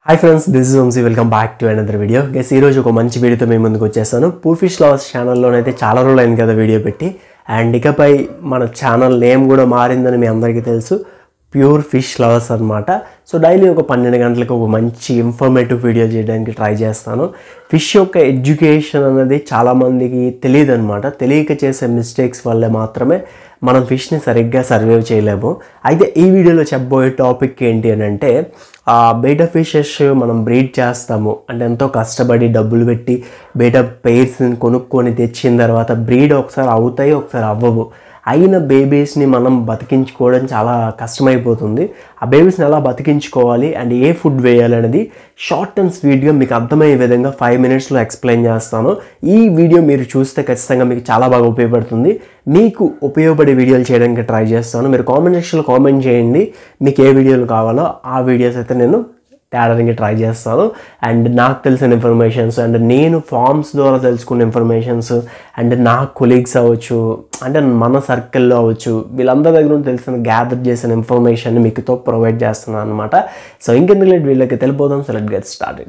hi friends this is Vamshi welcome back to another video guess ఈరోజు ఒక మంచి వీడియోతో మేము ముందుకు వచ్చేస్తాను పూఫిష్ లవర్స్ ఛానల్లోనైతే చాలా రోజులు అయింది కదా వీడియో పెట్టి అండ్ ఇకపై మన ఛానల్ నేమ్ కూడా మారిందని మీ అందరికీ తెలుసు ప్యూర్ ఫిష్ లవర్స్ అనమాట సో డైలీ ఒక పన్నెండు గంటలకు ఒక మంచి ఇన్ఫర్మేటివ్ వీడియో చేయడానికి ట్రై చేస్తాను ఫిష్ యొక్క ఎడ్యుకేషన్ అనేది చాలామందికి తెలియదు అనమాట తెలియక చేసే మిస్టేక్స్ వల్ల మాత్రమే మనం ఫిష్ని సరిగ్గా సర్వైవ్ చేయలేము అయితే ఈ వీడియోలో చెప్పబోయే టాపిక్ ఏంటి అని అంటే బీటా ఫిషెస్ మనం బ్రీడ్ చేస్తాము అంటే ఎంతో కష్టపడి డబ్బులు పెట్టి బీటా పెయిర్స్ని కొనుక్కొని తెచ్చిన తర్వాత బ్రీడ్ ఒకసారి అవుతాయి ఒకసారి అవ్వవు అయిన బేబీస్ని మనం బతికించుకోవడం చాలా కష్టమైపోతుంది ఆ బేబీస్ని ఎలా బతికించుకోవాలి అండ్ ఏ ఫుడ్ వేయాలి అనేది షార్ట్ అండ్ స్వీట్గా మీకు అర్థమయ్యే విధంగా ఫైవ్ మినిట్స్లో ఎక్స్ప్లెయిన్ చేస్తాను ఈ వీడియో మీరు చూస్తే ఖచ్చితంగా మీకు చాలా బాగా ఉపయోగపడుతుంది మీకు ఉపయోగపడే వీడియోలు చేయడానికి ట్రై చేస్తాను మీరు కామెంట్ సెక్షన్లో కామెంట్ చేయండి మీకు ఏ వీడియోలు కావాలో ఆ వీడియోస్ అయితే నేను తేడానికి ట్రై చేస్తాను అండ్ నాకు తెలిసిన ఇన్ఫర్మేషన్స్ అండ్ నేను ఫార్మ్స్ ద్వారా తెలుసుకున్న ఇన్ఫర్మేషన్స్ అండ్ నా కొలీగ్స్ అవ్వచ్చు అంటే మన సర్కిల్లో అవ్వచ్చు వీళ్ళందరి దగ్గర నుంచి తెలిసిన గ్యాదర్ చేసిన ఇన్ఫర్మేషన్ మీకుతో ప్రొవైడ్ చేస్తున్నాను అనమాట సో ఇంకెందుకు లేట్ వీళ్ళకి తెలిపోదాం సో లెట్ గెట్ స్టార్టెడ్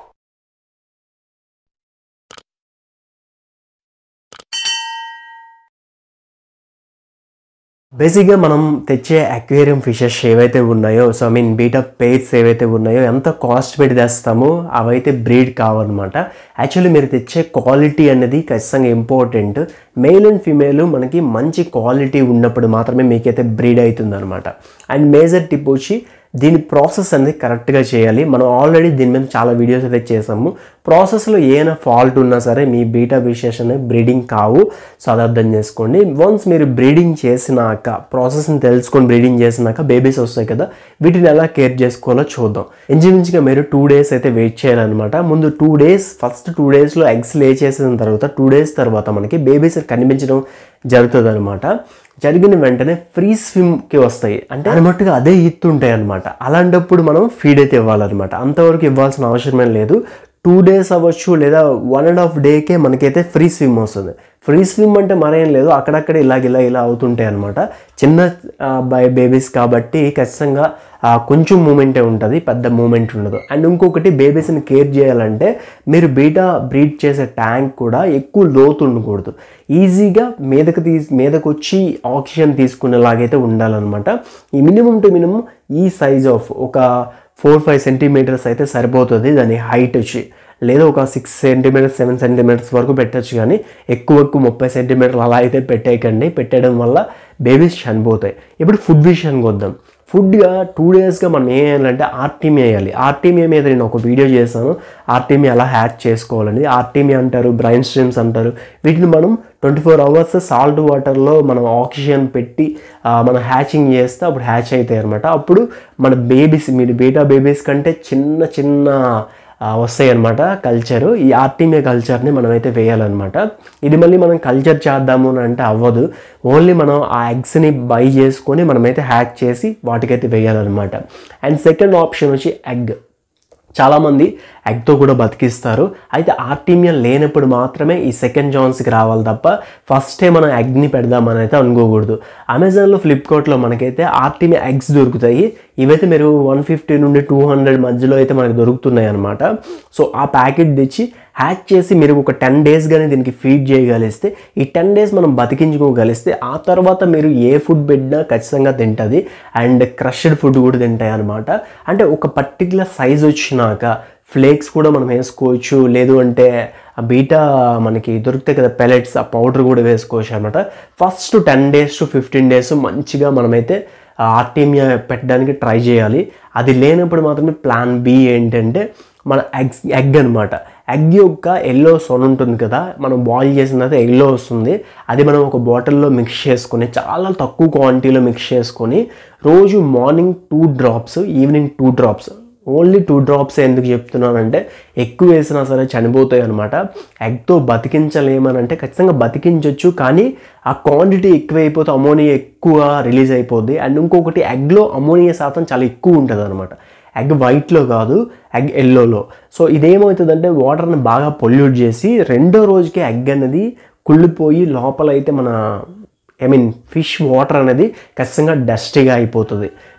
బేసిక్గా మనం తెచ్చే అక్వేరియం ఫిషెస్ ఏవైతే ఉన్నాయో so I mean betta pairs ఏవైతే ఉన్నాయో ఎంత కాస్ట్ పెట్టి తెస్తామో అవైతే బ్రీడ్ కావన్నమాట యాక్చువల్లీ మీరు తెచ్చే క్వాలిటీ అనేది ఖచ్చితంగా ఇంపార్టెంట్ మేల్ అండ్ ఫీమేల్ మనకి మంచి క్వాలిటీ ఉన్నప్పుడు మాత్రమే మీకైతే బ్రీడ్ అవుతుంది అనమాట అండ్ మేజర్ టిప్ వచ్చి దీని ప్రాసెస్ అనేది కరెక్ట్గా చేయాలి మనం ఆల్రెడీ దీని మీద చాలా వీడియోస్ అయితే చేసాము ప్రాసెస్లో ఏమైనా ఫాల్ట్ ఉన్నా సరే మీ బీటా విషెస్ అనేవి బ్రీడింగ్ కావు సో అది అర్థం చేసుకోండి వన్స్ మీరు బ్రీడింగ్ చేసినాక ప్రాసెస్ని తెలుసుకొని బ్రీడింగ్ చేసినాక బేబీస్ వస్తాయి కదా వీటిని ఎలా కేర్ చేసుకోవాలో చూద్దాం ఇంచుమించుగా మీరు టూ డేస్ అయితే వెయిట్ చేయాలన్నమాట ముందు టూ డేస్ ఫస్ట్ టూ డేస్లో ఎగ్స్ లే చేసిన తర్వాత టూ డేస్ తర్వాత మనకి బేబీస్ కనిపించడం జరుగుతుంది అనమాట జరిగిన వెంటనే ఫ్రీ స్విమ్కి వస్తాయి అంటే అనమట్టుగా అదే ఇత్తుంటాయి అనమాట అలాంటప్పుడు మనం ఫీడ్ అయితే ఇవ్వాలన్నమాట అంతవరకు ఇవ్వాల్సిన అవసరమే లేదు టూ డేస్ అవ్వచ్చు లేదా వన్ అండ్ హాఫ్ డేకే మనకైతే ఫ్రీ స్విమ్ వస్తుంది ఫ్రీ స్విమ్ అంటే మరేం లేదు అక్కడక్కడ ఇలాగ ఇలా ఇలా అవుతుంటాయి అనమాట చిన్న బై బేబీస్ కాబట్టి ఖచ్చితంగా కొంచెం మూమెంటే ఉంటుంది పెద్ద మూమెంట్ ఉండదు అండ్ ఇంకొకటి బేబీస్ని కేర్ చేయాలంటే మీరు బీటా బ్రీడ్ చేసే ట్యాంక్ కూడా ఎక్కువ లోతు ఉండకూడదు ఈజీగా మీదకు తీసి మీదకు వచ్చి ఆక్సిజన్ తీసుకునేలాగైతే ఉండాలన్నమాట ఈ మినిమం టు మినిమం ఈ సైజ్ ఆఫ్ ఒక ఫోర్ ఫైవ్ సెంటీమీటర్స్ అయితే సరిపోతుంది దాని హైట్ వచ్చి లేదా ఒక సిక్స్ సెంటీమీటర్స్ సెవెన్ సెంటీమీటర్స్ వరకు పెట్టచ్చు కానీ ఎక్కువ ఎక్కువ ముప్పై సెంటీమీటర్లు అలా అయితే పెట్టేయకండి పెట్టడం వల్ల బేబీస్ చనిపోతాయి ఇప్పుడు ఫుడ్ విషయానికి వద్దాం ఫుడ్గా టూ డేస్గా మనం ఏం చేయాలంటే ఆర్టీమీ వేయాలి ఆర్టీమీ మీద నేను ఒక వీడియో చేశాను ఆర్టీమీ ఎలా హ్యాక్ చేసుకోవాలని ఆర్టీమీ అంటారు బ్రైన్ స్ట్రీమ్స్ అంటారు వీటిని మనం ట్వంటీ ఫోర్ అవర్స్ సాల్ట్ వాటర్లో మనం ఆక్సిజన్ పెట్టి మనం హ్యాచింగ్ చేస్తే అప్పుడు హ్యాచ్ అవుతాయి అనమాట అప్పుడు మన బేబీస్ మీరు బీటా బేబీస్ కంటే చిన్న చిన్న వస్తాయి అనమాట కల్చరు ఈ ఆర్టీమీ కల్చర్ని మనమైతే వేయాలన్నమాట ఇది మళ్ళీ మనం కల్చర్ చేద్దాము అని అంటే అవ్వదు ఓన్లీ మనం ఆ ఎగ్స్ని బై చేసుకొని మనమైతే హ్యాక్ చేసి వాటికైతే వేయాలన్నమాట అండ్ సెకండ్ ఆప్షన్ వచ్చి ఎగ్ చాలామంది ఎగ్తో కూడా బతికిస్తారు అయితే ఆర్టీమియా లేనప్పుడు మాత్రమే ఈ సెకండ్ ఛాన్స్కి రావాలి తప్ప ఫస్టే మనం ఎగ్ని పెడదామని అయితే అనుకోకూడదు అమెజాన్లో ఫ్లిప్కార్ట్లో మనకైతే ఆర్టీమియా ఎగ్స్ దొరుకుతాయి ఇవైతే మీరు వన్ ఫిఫ్టీ నుండి టూ హండ్రెడ్ మధ్యలో అయితే మనకు దొరుకుతున్నాయి అనమాట సో ఆ ప్యాకెట్ తెచ్చి హ్యాక్ చేసి మీరు ఒక టెన్ డేస్ కానీ దీనికి ఫీడ్ చేయగలిస్తే ఈ టెన్ డేస్ మనం బతికించుకోగలిస్తే ఆ తర్వాత మీరు ఏ ఫుడ్ పెట్టినా ఖచ్చితంగా తింటుంది అండ్ క్రష్డ్ ఫుడ్ కూడా తింటాయి అనమాట అంటే ఒక పర్టికులర్ సైజ్ వచ్చినాక ఫ్లేక్స్ కూడా మనం వేసుకోవచ్చు లేదు అంటే ఆ బీటా మనకి దొరుకుతాయి కదా పెలెట్స్ ఆ పౌడర్ కూడా వేసుకోవచ్చు అనమాట first ten days to fifteen days మంచిగా మనమైతే ఆర్టీమియా పెట్టడానికి ట్రై చేయాలి అది లేనప్పుడు మాత్రమే ప్లాన్ బి ఏంటంటే మన ఎగ్స్ ఎగ్ అనమాట ఎగ్ యొక్క ఎల్లో సొన్ ఉంటుంది కదా మనం బాయిల్ చేసిన తర్వాత ఎల్లో వస్తుంది అది మనం ఒక బాటిల్లో మిక్స్ చేసుకొని చాలా తక్కువ క్వాంటిటీలో మిక్స్ చేసుకొని రోజు morning two drops evening two drops only two drops ఎందుకు చెప్తున్నానంటే ఎక్కువ వేసినా సరే చనిపోతాయి అనమాట ఎగ్తో బతికించలేమని అంటే ఖచ్చితంగా బతికించవచ్చు కానీ ఆ క్వాంటిటీ ఎక్కువైపోతే అమోనియా ఎక్కువ రిలీజ్ అయిపోద్ది అండ్ ఇంకొకటి ఎగ్లో అమోనియా శాతం చాలా ఎక్కువ ఉంటుంది అనమాట ఎగ్ వైట్లో కాదు ఎగ్ ఎల్లోలో సో ఇదేమవుతుందంటే వాటర్ని బాగా పొల్యూట్ చేసి రెండో రోజుకి ఎగ్ అనేది కుళ్ళిపోయి లోపల అయితే మన ఐ మీన్ ఫిష్ వాటర్ అనేది ఖచ్చితంగా డస్టీగా అయిపోతుంది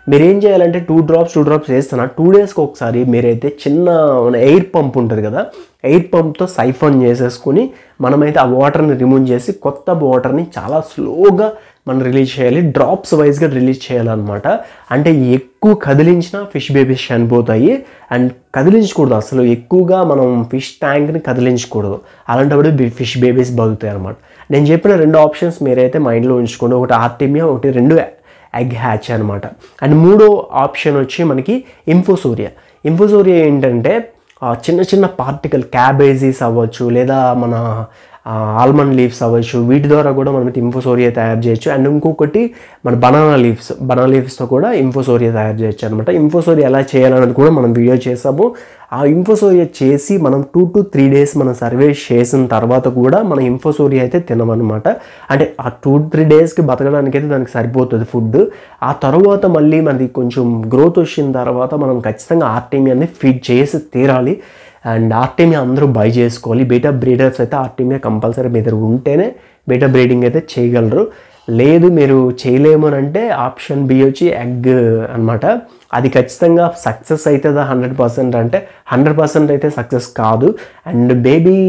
మీరు ఏం చేయాలంటే టూ డ్రాప్స్ టూ డ్రాప్స్ వేస్తున్నా టూ డేస్కి ఒకసారి మీరైతే చిన్న ఎయిర్ పంప్ ఉంటుంది కదా ఎయిర్ పంప్తో సైఫోన్ చేసేసుకుని మనమైతే ఆ వాటర్ని రిమూవ్ చేసి కొత్త వాటర్ని చాలా స్లోగా మనం రిలీజ్ చేయాలి డ్రాప్స్ వైజ్గా రిలీజ్ చేయాలన్నమాట అంటే ఎక్కువ కదిలించినా ఫిష్ బేబీస్ చనిపోతాయి అండ్ కదిలించకూడదు అసలు ఎక్కువగా మనం ఫిష్ ట్యాంక్ని కదిలించకూడదు అలాంటప్పుడు ఫిష్ బేబీస్ బతుకుతాయి అనమాట నేను చెప్పిన రెండు ఆప్షన్స్ మీరైతే మైండ్లో ఉంచుకోండి ఒకటి ఆర్టిమియా ఒకటి రెండు ఎగ్ హ్యాచ్ అనమాట అండ్ మూడో ఆప్షన్ వచ్చి మనకి ఇంఫోసూరియా ఇంఫోసూరియా ఏంటంటే ఆ, చిన్న చిన్న పార్టికల్ క్యాబేజీస్ అవ్వచ్చు లేదా మన ఆల్మండ్ లీవ్స్ అవ్వచ్చు వీటి ద్వారా కూడా మనం ఇంఫోసోరియా తయారు చేయొచ్చు అండ్ ఇంకొకటి మన బనానా లీవ్స్ బనానా లీవ్స్తో కూడా ఇంఫోసోరియా తయారు చేయొచ్చు అనమాట ఇంఫోసోరియా ఎలా చేయాలన్నది కూడా మనం వీడియో చేసాము ఆ ఇంఫోసోరియా చేసి మనం టూ టు త్రీ డేస్ మనం సర్వే చేసిన తర్వాత కూడా మన ఇంఫోసోరియా అయితే తినమన్నమాట అంటే ఆ టూ త్రీ డేస్కి బతకడానికి అయితే దానికి సరిపోతుంది ఫుడ్ ఆ తర్వాత మళ్ళీ మనకి కొంచెం గ్రోత్ వచ్చిన తర్వాత మనం ఖచ్చితంగా ఆర్టీమియాన్ని ఫీడ్ చేసి తీరాలి అండ్ ఆర్టీమియా అందరూ బై చేసుకోవాలి బీటా బ్రీడర్స్ అయితే ఆర్టీమియా కంపల్సరీ మీ దగ్గర ఉంటేనే బీటా బ్రీడింగ్ అయితే చేయగలరు లేదు మీరు చేయలేము అని అంటే ఆప్షన్ బి వచ్చి ఎగ్ అనమాట అది ఖచ్చితంగా సక్సెస్ అవుతుందా హండ్రెడ్ పర్సెంట్ అంటే హండ్రెడ్ పర్సెంట్ అయితే సక్సెస్ కాదు అండ్ బేబీ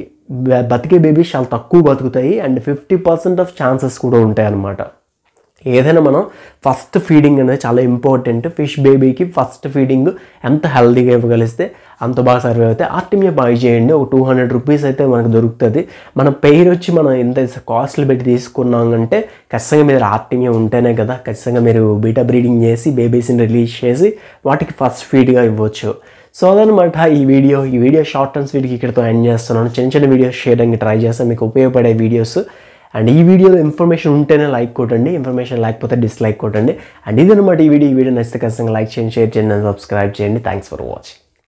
బతికే బేబీస్ చాలా తక్కువ బతుకుతాయి and fifty percent of chances కూడా ఉంటాయి అన్నమాట ఏదైనా మనం ఫస్ట్ ఫీడింగ్ అనేది చాలా ఇంపార్టెంట్ ఫిష్ బేబీకి ఫస్ట్ ఫీడింగ్ ఎంత హెల్తీగా ఇవ్వగలిస్తే అంత బాగా సర్వే అవుతాయి ఆర్టిమియా బై చేయండి ఒక టూ హండ్రెడ్ రూపీస్ అయితే మనకు దొరుకుతుంది మన పెయిర్ వచ్చి మనం ఎంత కాస్ట్లు పెట్టి తీసుకున్నాం అంటే ఖచ్చితంగా మీరు ఆర్టిమియా ఉంటేనే కదా ఖచ్చితంగా మీరు బీటా బ్రీడింగ్ చేసి బేబీస్ని రిలీజ్ చేసి వాటికి ఫస్ట్ ఫీడ్గా ఇవ్వచ్చు సో అదనమాట ఈ వీడియో ఈ వీడియో షార్ట్ అండ్ స్వీట్కి ఇక్కడితో ఎండ్ చేస్తున్నాను చిన్న చిన్న వీడియోస్ చేయడానికి ట్రై చేస్తాను మీకు ఉపయోగపడే వీడియోస్ అండ్ ఈ వీడియోలో ఇన్ఫర్మేషన్ ఉంటేనే లైక్ కొట్టండి ఇన్ఫర్మేషన్ లేకపోతే డిస్లైక్ కొట్టండి అండ్ ఇదనమాట ఈ వీడియో ఈ వీడియో నచ్చితే ఖచ్చితంగా లైక్ చేయండి షేర్ చేయండి అండ్ సబ్స్క్రైబ్ చేయండి థ్యాంక్స్ ఫర్ వాచింగ్